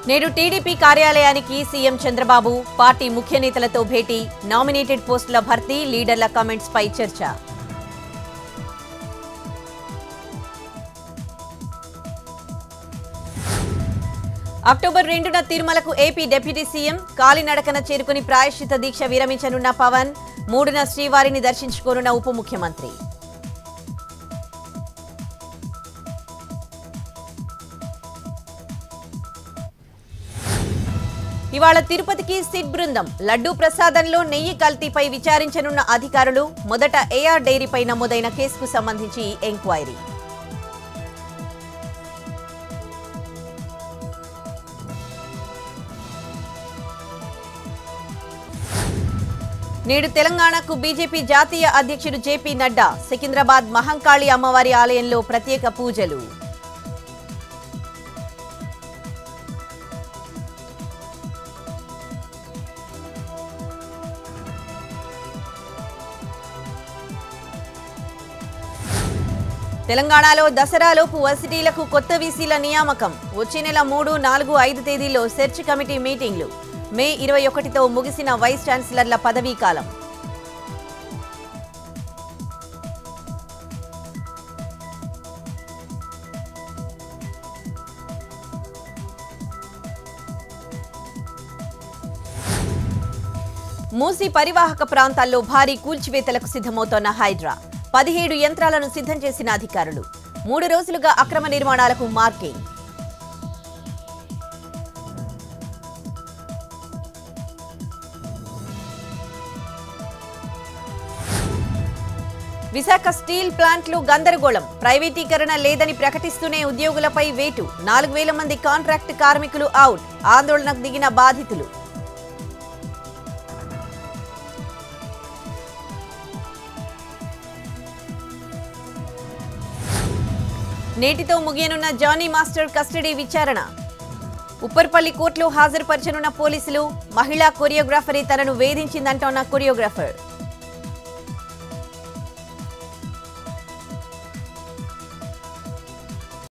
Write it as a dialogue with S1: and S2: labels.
S1: నేడు టీడీపీ కార్యాలయానికి CM Chandrababu party ముఖ్య నేతలతో భేటీ నామినేటెడ్ పోస్టుల భర్తీ లీడర్ల కామెంట్స్ పై చర్చ అక్టోబర్ రెండున తిరుమలకు ఏపీ డిప్యూటీ సీఎం కాలినడకన చేరుకుని ప్రాయశ్చిత దీక్ష విరమించనున్న పవన్ మూడున శ్రీవారిని దర్శించుకోనున్న ఉప ముఖ్యమంత్రి ఇవాళ తిరుపతికి సిట్ బృందం లడ్డూ ప్రసాదంలో నెయ్యి కల్తీపై విచారించనున్న అధికారులు మొదట ఏఆర్ డైరీపై నమోదైన కేసుకు సంబంధించి ఎంక్వైరీ నేడు తెలంగాణకు బీజేపీ జాతీయ అధ్యక్షుడు జేపీ నడ్డా సికింద్రాబాద్ మహంకాళి అమ్మవారి ఆలయంలో ప్రత్యేక పూజలు తెలంగాణలో దసరాలోపు వర్సిటీలకు కొత్త వీసీల నియామకం వచ్చే నెల మూడు నాలుగు ఐదు తేదీల్లో సెర్చ్ కమిటీ మీటింగ్లు మే ఇరవై ఒకటితో ముగిసిన వైస్ ఛాన్సలర్ల పదవీ కాలం మూసి పరివాహక ప్రాంతాల్లో భారీ కూల్చివేతలకు సిద్ధమవుతోన్న హైడ్రా పదిహేడు యంత్రాలను సిద్ధం చేసిన అధికారులు మూడు రోజులుగా అక్రమ నిర్మాణాలకు మార్కింగ్ విశాఖ స్టీల్ ప్లాంట్లు గందరగోళం ప్రైవేటీకరణ లేదని ప్రకటిస్తూనే ఉద్యోగులపై వేటు నాలుగు వేల మంది కాంట్రాక్ట్ కార్మికులు అవుట్ ఆందోళనకు దిగిన బాధితులు నేటితో ముగియనున్న జానీ మాస్టర్ కస్టడీ విచారణ ఉప్పర్పల్లి కోర్టులో హాజరుపరచనున్న పోలీసులు మహిళా కొరియోగ్రాఫరే తనను వేధించిందంటోన్న కొరియోగ్రాఫర్